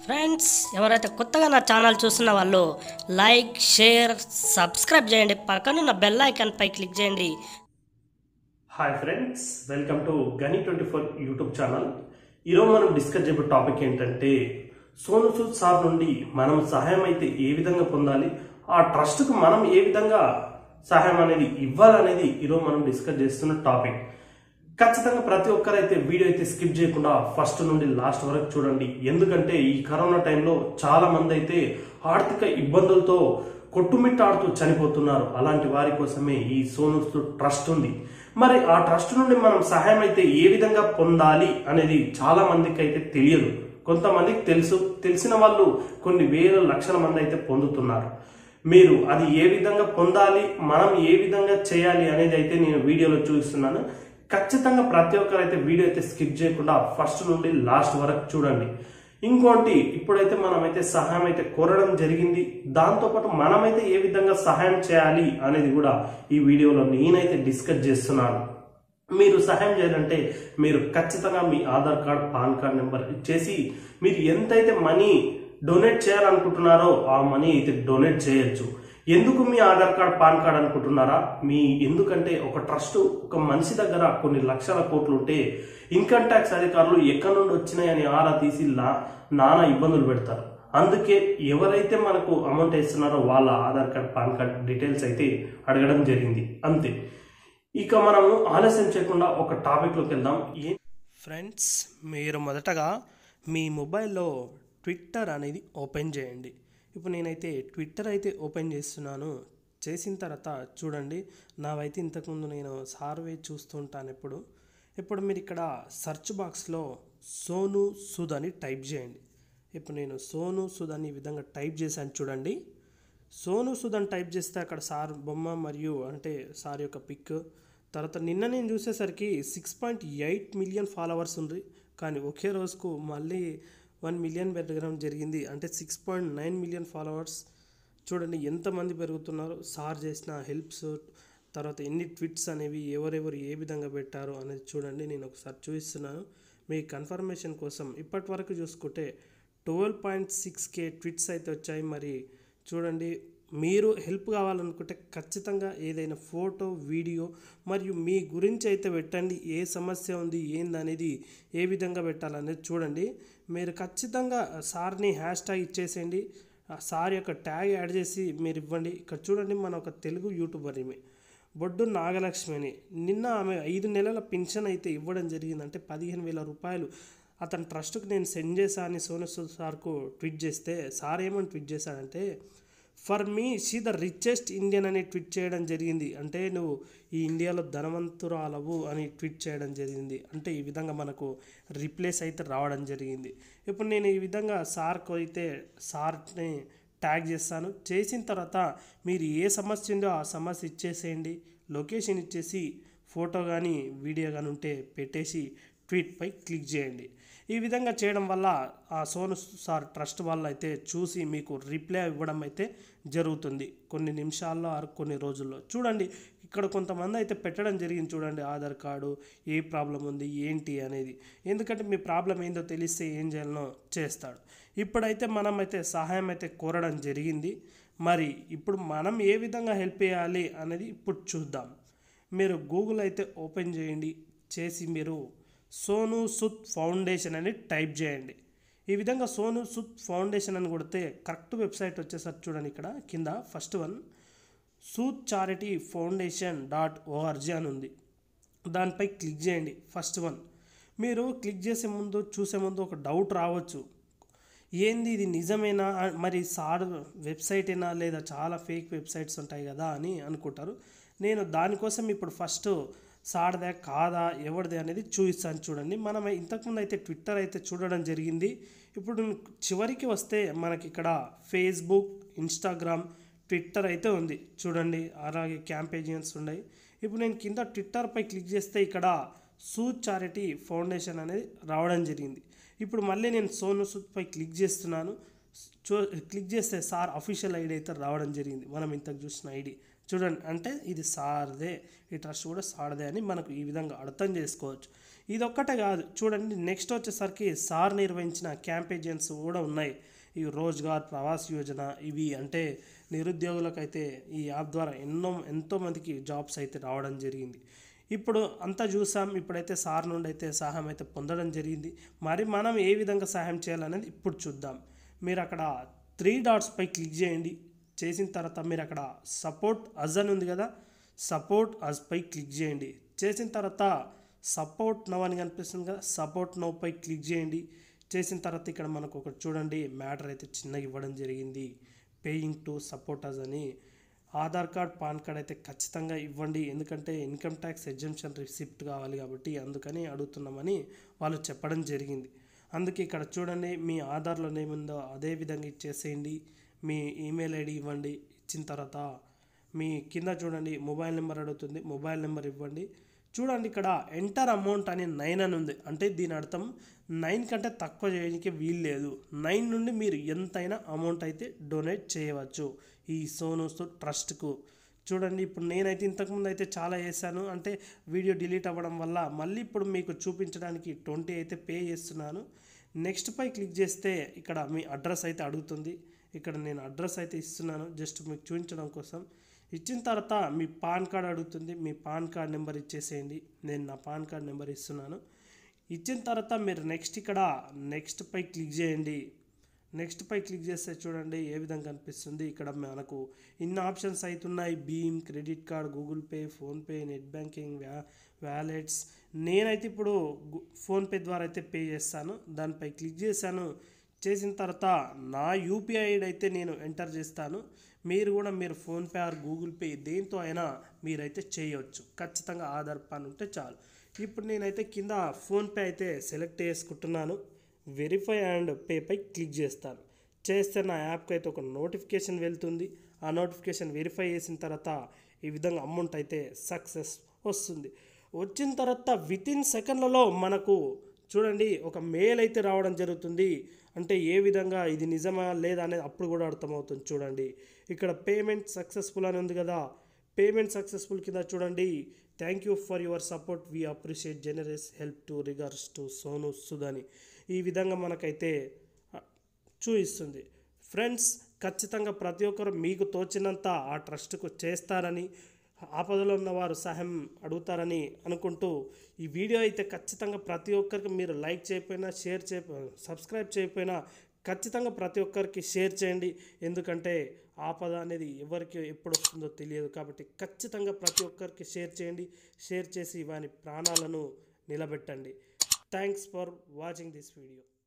friends ఎవరైతే కొత్తగా నా ఛానల్ చూస్తున్న వాళ్ళు లైక్ షేర్ సబ్స్క్రైబ్ చేయండి పక్కనున్న బెల్ ఐకాన్ పై క్లిక్ చేయండి hi friends welcome to Gani twenty four YouTube channel ఈరోజు మనం డిస్కస్ చేయబో టాపిక్ ఏంటంటే సోను సూద్ సార్ నుండి మనం సహాయం అయితే ఏ విధంగా పొందాలి ఆ ట్రస్ట్కు మనం ఏ విధంగా సహాయం అనేది ఇవ్వాలనేది ఈరోజు మనం డిస్కస్ చేస్తున్న టాపిక్ ఖచ్చితంగా ప్రతి ఒక్కరైతే వీడియో అయితే స్కిప్ చేయకుండా ఫస్ట్ నుండి లాస్ట్ వరకు చూడండి ఎందుకంటే ఈ కరోనా టైంలో చాలా మంది అయితే ఆర్థిక ఇబ్బందులతో కొట్టుమిట్టాడుతూ చనిపోతున్నారు అలాంటి వారి కోసమే ఈ సోను సూద్ ట్రస్ట్ ఉంది మరి ఆ ట్రస్ట్ నుండి మనం సహాయం అయితే ఏ విధంగా పొందాలి అనేది చాలా మందికి అయితే తెలియదు కొంతమందికి తెలుసు తెలిసిన వాళ్ళు కొన్ని వేల లక్షల మంది అయితే పొందుతున్నారు మీరు అది ఏ విధంగా పొందాలి మనం ఏ విధంగా చేయాలి అనేది అయితే నేను వీడియోలో చూపిస్తున్నాను ఖచ్చితంగా ప్రతి ఒక్కరు అయితే వీడియో అయితే స్కిప్ చేయకుండా ఫస్ట్ నుండి లాస్ట్ వరకు చూడండి ఇంకోటి ఇప్పుడైతే మనమైతే సహాయం అయితే కోరడం జరిగింది దాంతోపాటు మనమైతే ఏ విధంగా సహాయం చేయాలి అనేది కూడా ఈ వీడియోలో నేనైతే డిస్కస్ చేస్తున్నాను మీరు సహాయం చేయాలంటే మీరు ఖచ్చితంగా మీ Aadhaar card PAN card number ఇచ్చేసి మీరు ఎంతైతే మనీ డొనేట్ చేయాలనుకుంటున్నారో ఆ మనీ అయితే డొనేట్ చేయొచ్చు ఎందుకు మీ ఆధార్ కార్డ్ పాన్ కార్డ్ అనుకుంటున్నారా మీ ఎందుకంటే ఒక ట్రస్ట్ ఒక మనిషి దగ్గర కొన్ని లక్షల కోట్లు ఉంటే ఇన్కమ్ ట్యాక్స్ అధికారులు ఎక్కడి నుండి వచ్చినాయని ఆరా తీసి లా నానా ఇబ్బందులు పెడతారు అందుకే ఎవరైతే మనకు అమౌంట్ ఇస్తున్నారో వాళ్ళ Aadhaar card PAN card details అయితే అడగడం జరిగింది అంతే ఇక మనము ఆలస్యం చేయకుండా ఒక టాపిక్లోకి వెళ్దాం ఏ ఫ్రెండ్స్ మీరు మొదటగా మీ మొబైల్లో ట్విట్టర్ అనేది ఓపెన్ చేయండి ఇప్పుడు నేనైతే ట్విట్టర్ అయితే ఓపెన్ చేస్తున్నాను చేసిన తర్వాత చూడండి నావైతే ఇంతకుముందు నేను సార్వే చూస్తుంటాను ఎప్పుడు ఇప్పుడు మీరు ఇక్కడ సెర్చ్ బాక్స్లో సోను సుద్ అని టైప్ చేయండి ఇప్పుడు నేను సోను సుద్ అని ఈ విధంగా టైప్ చేశాను చూడండి సోను సుద్ అని టైప్ చేస్తే అక్కడ సార్ బొమ్మ మరియు అంటే సార్ యొక్క పిక్ తర్వాత నిన్న నేను చూసేసరికి six point eight million followers ఉంది కానీ ఒకే రోజుకు మళ్ళీ వన్ మిలియన్ పెరగడం జరిగింది అంటే six point nine million followers చూడండి ఎంతమంది పెరుగుతున్నారు సార్ చేసిన హెల్ప్స్ తర్వాత ఎన్ని ట్వీట్స్ అనేవి ఎవరెవరు ఏ విధంగా పెట్టారు అనేది చూడండి నేను ఒకసారి చూపిస్తున్నాను మీ కన్ఫర్మేషన్ కోసం ఇప్పటి వరకు చూసుకుంటే twelve point six K tweets అయితే వచ్చాయి మరి చూడండి మీరు హెల్ప్ కావాలనుకుంటే ఖచ్చితంగా ఏదైనా ఫోటో వీడియో మరియు మీ గురించి అయితే పెట్టండి ఏ సమస్య ఉంది ఏందనేది ఏ విధంగా పెట్టాలనేది చూడండి మీరు ఖచ్చితంగా సార్ని హ్యాష్ ట్యాగ్ ఇచ్చేసేయండి ఆ సార్ యొక్క ట్యాగ్ యాడ్ చేసి మీరు ఇవ్వండి ఇక్కడ చూడండి మన ఒక తెలుగు యూట్యూబర్ ఈమె బొడ్డు నాగలక్ష్మి అని నిన్న ఆమె ఐదు నెలల పెన్షన్ అయితే ఇవ్వడం జరిగింది అంటే పదిహేను వేల రూపాయలు అతని ట్రస్ట్కి నేను సెండ్ చేశా అని సోను సూద్ సార్కు ట్వీట్ చేస్తే సార్ ఏమని ట్వీట్ చేశాడంటే for me she the richest Indian అని ట్వీట్ చేయడం జరిగింది అంటే నువ్వు ఈ ఇండియాలో ధనవంతురాలవు అని ట్వీట్ చేయడం జరిగింది అంటే ఈ విధంగా మనకు రిప్లేస్ అయితే రావడం జరిగింది ఇప్పుడు నేను ఈ విధంగా సార్కు అయితే సార్ని ట్యాగ్ చేస్తాను చేసిన తర్వాత మీరు ఏ సమస్య ఉందో ఆ సమస్య ఇచ్చేసేయండి లొకేషన్ ఇచ్చేసి ఫోటో కానీ వీడియో కానీ ఉంటే పెట్టేసి ట్వీట్పై క్లిక్ చేయండి ఈ విధంగా చేయడం వల్ల ఆ సోను సార్ ట్రస్ట్ వాళ్ళు అయితే చూసి మీకు రిప్లై ఇవ్వడం అయితే జరుగుతుంది కొన్ని నిమిషాల్లో ఆర్ కొన్ని రోజుల్లో చూడండి ఇక్కడ కొంతమంది అయితే పెట్టడం జరిగింది చూడండి ఆధార్ కార్డు ఏ ప్రాబ్లం ఉంది ఏంటి అనేది ఎందుకంటే మీ ప్రాబ్లం ఏందో తెలిస్తే ఏం చేయాలనో చేస్తాడు ఇప్పుడైతే మనం అయితే సహాయం అయితే కోరడం జరిగింది మరి ఇప్పుడు మనం ఏ విధంగా హెల్ప్ చేయాలి అనేది ఇప్పుడు చూద్దాం మీరు గూగుల్ అయితే ఓపెన్ చేయండి చేసి మీరు సోను సుద్ ఫౌండేషన్ అని టైప్ చేయండి ఈ విధంగా సోను సుద్ ఫౌండేషన్ అని కొడితే కరెక్ట్ వెబ్సైట్ వచ్చేసరికి చూడండి ఇక్కడ కింద first one Sood charity foundation dot ORG అని ఉంది దానిపై క్లిక్ చేయండి ఫస్ట్ వన్ మీరు క్లిక్ చేసే ముందు చూసే ముందు ఒక డౌట్ రావచ్చు ఏంది ఇది నిజమేనా ఆ- మరి సార్ వెబ్సైటేనా లేదా చాలా ఫేక్ వెబ్సైట్స్ ఉంటాయి కదా అని అనుకుంటారు నేను దానికోసం ఇప్పుడు ఫస్ట్ సాడదా కాదా ఎవరిది అనేది చూపిస్తాను చూడండి మనం ఇంతకుముందు అయితే ట్విట్టర్ అయితే చూడడం జరిగింది ఇప్పుడు చివరికి వస్తే మనకి ఇక్కడ ఫేస్బుక్ ఇన్స్టాగ్రామ్ ట్విట్టర్ అయితే ఉంది చూడండి అలాగే క్యాంపేజియన్స్ ఉన్నాయి ఇప్పుడు నేను కింద ట్విట్టర్పై క్లిక్ చేస్తే ఇక్కడ సూద్ చారిటీ ఫౌండేషన్ అనేది రావడం జరిగింది ఇప్పుడు మళ్ళీ నేను సోను సూద్పై క్లిక్ చేస్తున్నాను చూ క్లిక్ చేస్తే సార్ అఫీషియల్ ఐడి అయితే రావడం జరిగింది మనం ఇంతకు చూసిన ఐడి చూడండి అంటే ఇది సార్దే ఈ ట్రస్ట్ కూడా సార్దే అని మనకు ఈ విధంగా అర్థం చేసుకోవచ్చు ఇదొక్కటే కాదు చూడండి నెక్స్ట్ వచ్చేసరికి సార్ నిర్వహించిన క్యాంపేజన్స్ కూడా ఉన్నాయి ఈ రోజ్గార్ ప్రవాస్ యోజన ఇవి అంటే నిరుద్యోగులకైతే ఈ యాప్ ద్వారా ఎన్నో ఎంతో మందికి జాబ్స్ అయితే రావడం జరిగింది ఇప్పుడు అంతా చూసాం ఇప్పుడైతే సార్ నుండి అయితే సహాయం అయితే పొందడం జరిగింది మరి మనం ఏ విధంగా సహాయం చేయాలనేది ఇప్పుడు చూద్దాం మీరు అక్కడ త్రీ డాట్స్పై క్లిక్ చేయండి చేసిన తర్వాత మీరు అక్కడ సపోర్ట్ అజ్ అని ఉంది కదా సపోర్ట్ అజ్ పై క్లిక్ చేయండి చేసిన తర్వాత సపోర్ట్ నవ్ అని కనిపిస్తుంది కదా సపోర్ట్ నవ్ పై క్లిక్ చేయండి చేసిన తర్వాత ఇక్కడ మనకు ఒకటి చూడండి మ్యాటర్ అయితే చిన్నగా ఇవ్వడం జరిగింది పేయింగ్ టు సపోర్ట్ అజ్ అని ఆధార్ కార్డ్ పాన్ కార్డ్ అయితే ఖచ్చితంగా ఇవ్వండి ఎందుకంటే ఇన్కమ్ ట్యాక్స్ ఎగ్జంప్షన్ రిసిప్ట్ కావాలి కాబట్టి అందుకని అడుగుతున్నామని వాళ్ళు చెప్పడం జరిగింది అందుకే ఇక్కడ చూడండి మీ ఆధార్లో ఏముందో అదే విధంగా ఇచ్చేసేయండి మీ ఈమెయిల్ ఐడి ఇవ్వండి ఇచ్చిన తర్వాత మీ కింద చూడండి మొబైల్ నెంబర్ అడుగుతుంది మొబైల్ నెంబర్ ఇవ్వండి చూడండి ఇక్కడ ఎంటర్ అమౌంట్ అని నైన్ అని ఉంది అంటే దీని అర్థం నైన్ కంటే తక్కువ చేయడానికి వీలు లేదు నైన్ నుండి మీరు ఎంతైనా అమౌంట్ అయితే డొనేట్ చేయవచ్చు ఈ సోనూస్ ట్రస్ట్కు చూడండి ఇప్పుడు నేనైతే ఇంతకుముందు అయితే చాలా చేశాను అంటే వీడియో డిలీట్ అవ్వడం వల్ల మళ్ళీ ఇప్పుడు మీకు చూపించడానికి ట్వంటీ అయితే పే చేస్తున్నాను నెక్స్ట్ పై క్లిక్ చేస్తే ఇక్కడ మీ అడ్రస్ అయితే అడుగుతుంది ఇక్కడ నేను అడ్రస్ అయితే ఇస్తున్నాను జస్ట్ మీకు చూపించడం కోసం ఇచ్చిన తర్వాత మీ పాన్ కార్డ్ అడుగుతుంది మీ పాన్ కార్డ్ నెంబర్ ఇచ్చేసేయండి నేను నా పాన్ కార్డ్ నెంబర్ ఇస్తున్నాను ఇచ్చిన తర్వాత మీరు నెక్స్ట్ ఇక్కడ నెక్స్ట్ పై క్లిక్ చేయండి నెక్స్ట్ పై క్లిక్ చేస్తే చూడండి ఏ విధంగా కనిపిస్తుంది ఇక్కడ మనకు ఇన్ని ఆప్షన్స్ అవుతున్నాయి భీమ్ credit card Google Pay PhonePe net banking వ్యా వ్యాలెట్స్ నేనైతే ఇప్పుడు గు- ఫోన్పే ద్వారా అయితే పే చేస్తాను దానిపై క్లిక్ చేశాను చేసిన తర్వాత నా యూపీఐ ఐడి అయితే నేను ఎంటర్ చేస్తాను మీరు కూడా మీరు ఫోన్పే ఆర్ గూగుల్ పే దేంతో అయినా మీరైతే చేయవచ్చు ఖచ్చితంగా ఆధార్ పాన్ ఉంటే చాలు ఇప్పుడు నేనైతే కింద ఫోన్పే అయితే సెలెక్ట్ చేసుకుంటున్నాను వెరిఫై అండ్ పేపై క్లిక్ చేస్తాను చేస్తే నా యాప్కి అయితే ఒక నోటిఫికేషన్ వెళ్తుంది ఆ నోటిఫికేషన్ వెరిఫై చేసిన తర్వాత ఈ విధంగా అమౌంట్ అయితే సక్సెస్ వస్తుంది వచ్చిన తర్వాత విత్ ఇన్ సెకండ్లలో మనకు చూడండి ఒక మెయిల్ అయితే రావడం జరుగుతుంది అంటే ఏ విధంగా ఇది నిజమా లేదా అనేది అప్పుడు కూడా అర్థమవుతుంది చూడండి ఇక్కడ పేమెంట్ సక్సెస్ఫుల్ అని ఉంది కదా పేమెంట్ సక్సెస్ఫుల్ కింద చూడండి thank you for your support we appreciate generous help to regards to Sonu సుధాని ఈ విధంగా మనకైతే ఆ, చూపిస్తుంది ఫ్రెండ్స్ ఖచ్చితంగా ప్రతి ఒక్కరు మీకు తోచినంత ఆ ట్రస్ట్కు చేస్తారని ఆపదలో ఉన్నవారు సహాయం అడుగుతారని అనుకుంటూ ఈ వీడియో అయితే ఖచ్చితంగా ప్రతి ఒక్కరికి మీరు లైక్ చేయకపోయినా షేర్ చేయ సబ్స్క్రైబ్ చేయకపోయినా ఖచ్చితంగా ప్రతి ఒక్కరికి షేర్ చేయండి ఎందుకంటే ఆపద అనేది ఎవరికి ఎప్పుడు వస్తుందో తెలియదు కాబట్టి ఖచ్చితంగా ప్రతి ఒక్కరికి షేర్ చేయండి షేర్ చేసి వాని ప్రాణాలను నిలబెట్టండి thanks for watching this video